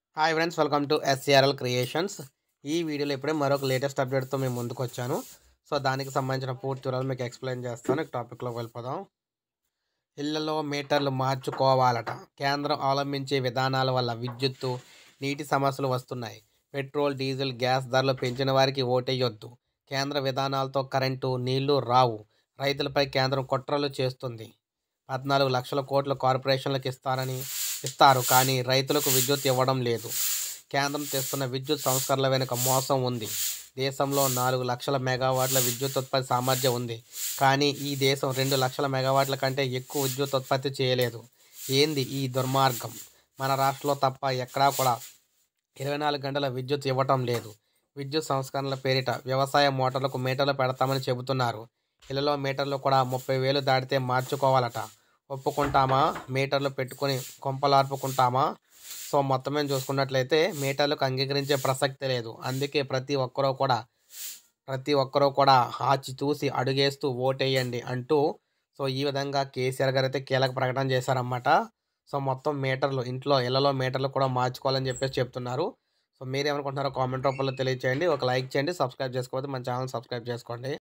hi friends welcome to SCRL creations ఈ వీడియోలో ఇప్పుడే మరొక లేటెస్ట్ అప్డేట్తో మేము ముందుకు వచ్చాను సో దానికి సంబంధించిన పూర్తి వివరాలు మీకు ఎక్స్ప్లెయిన్ చేస్తాను టాపిక్లోకి వెళ్ళిపోదాం ఇళ్లలో మీటర్లు మార్చుకోవాలట కేంద్రం అవలంబించే విధానాల వల్ల విద్యుత్తు నీటి సమస్యలు వస్తున్నాయి పెట్రోల్ డీజిల్ గ్యాస్ ధరలు పెంచిన వారికి ఓటేయొద్దు కేంద్ర విధానాలతో కరెంటు నీళ్లు రావు రైతులపై కేంద్రం కుట్రలు చేస్తుంది పద్నాలుగు లక్షల కోట్ల కార్పొరేషన్లకు ఇస్తారని ఇస్తారు కానీ రైతులకు విద్యుత్ ఇవ్వడం లేదు కేంద్రం తెస్తున్న విద్యుత్ సంస్కరణల వెనుక మోసం ఉంది దేశంలో నాలుగు లక్షల మెగావాట్ల విద్యుత్ ఉత్పత్తి సామర్థ్యం ఉంది కానీ ఈ దేశం రెండు లక్షల మెగావాట్ల కంటే ఎక్కువ విద్యుత్ ఉత్పత్తి చేయలేదు ఏంది ఈ దుర్మార్గం మన రాష్ట్రంలో తప్ప ఎక్కడా కూడా ఇరవై నాలుగు గంటల విద్యుత్ ఇవ్వటం లేదు విద్యుత్ సంస్కరణల పేరిట వ్యవసాయ మోటార్లకు మీటర్లు పెడతామని చెబుతున్నారు ఇళ్లలో మీటర్లు కూడా ముప్పై వేలు దాటితే మార్చుకోవాలట ఒప్పుకుంటామా మీటర్లు పెట్టుకొని కొంపలార్పుకుంటామా సో మొత్తం మీద చూసుకున్నట్లయితే మీటర్లకు అంగీకరించే ప్రసక్తి లేదు అందుకే ప్రతి ఒక్కరూ కూడా ప్రతి ఒక్కరూ కూడా ఆచి చూసి అడుగేస్తూ ఓటేయండి అంటూ సో ఈ విధంగా కేసీఆర్ గారు అయితే కీలక ప్రకటన చేశారన్నమాట సో మొత్తం మీటర్లు ఇంట్లో ఇళ్లలో మీటర్లు కూడా మార్చుకోవాలని చెప్పేసి చెప్తున్నారు సో మీరు ఏమనుకుంటున్నారో కామెంట్ రూపంలో తెలియచేయండి ఒక లైక్ చేయండి సబ్స్క్రైబ్ చేసుకోకపోతే మన ఛానల్ సబ్స్క్రైబ్ చేసుకోండి